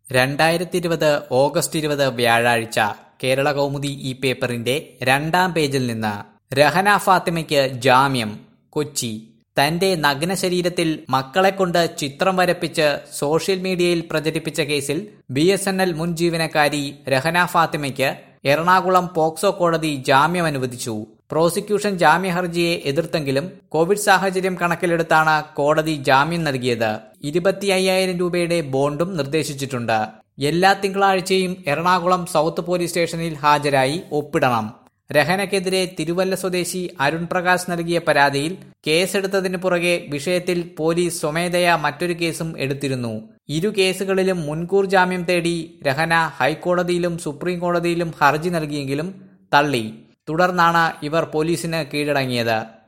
രണ്ടായിരത്തി ഇരുപത് ഓഗസ്റ്റ് ഇരുപത് വ്യാഴാഴ്ച കേരള കൗമുദി ഈ പേപ്പറിന്റെ രണ്ടാം പേജിൽ നിന്ന് രഹന ഫാത്തിമയ്ക്ക് ജാമ്യം കൊച്ചി തന്റെ നഗ്ന ശരീരത്തിൽ മക്കളെക്കൊണ്ട് ചിത്രം വരപ്പിച്ച് സോഷ്യൽ മീഡിയയിൽ പ്രചരിപ്പിച്ച കേസിൽ ബി എസ് എൻ എൽ മുൻ ജീവനക്കാരി രഹന ഫാത്തിമയ്ക്ക് എറണാകുളം പോക്സോ കോടതി ജാമ്യം അനുവദിച്ചു പ്രോസിക്യൂഷൻ ജാമ്യ ഹർജിയെ എതിർത്തെങ്കിലും കോവിഡ് സാഹചര്യം കണക്കിലെടുത്താണ് കോടതി ജാമ്യം നൽകിയത് ഇരുപത്തി അയ്യായിരം രൂപയുടെ ബോണ്ടും നിർദ്ദേശിച്ചിട്ടുണ്ട് എല്ലാ തിങ്കളാഴ്ചയും എറണാകുളം സൗത്ത് പോലീസ് സ്റ്റേഷനിൽ ഹാജരായി ഒപ്പിടണം രഹനയ്ക്കെതിരെ തിരുവല്ല സ്വദേശി അരുൺ പ്രകാശ് നൽകിയ പരാതിയിൽ കേസെടുത്തതിന് പുറകെ വിഷയത്തിൽ പോലീസ് സ്വമേധയാ മറ്റൊരു കേസും എടുത്തിരുന്നു ഇരു കേസുകളിലും മുൻകൂർ ജാമ്യം തേടി രഹന ഹൈക്കോടതിയിലും സുപ്രീം കോടതിയിലും ഹർജി നൽകിയെങ്കിലും തള്ളി തുടർന്നാണ് ഇവർ പോലീസിന് കീഴടങ്ങിയത്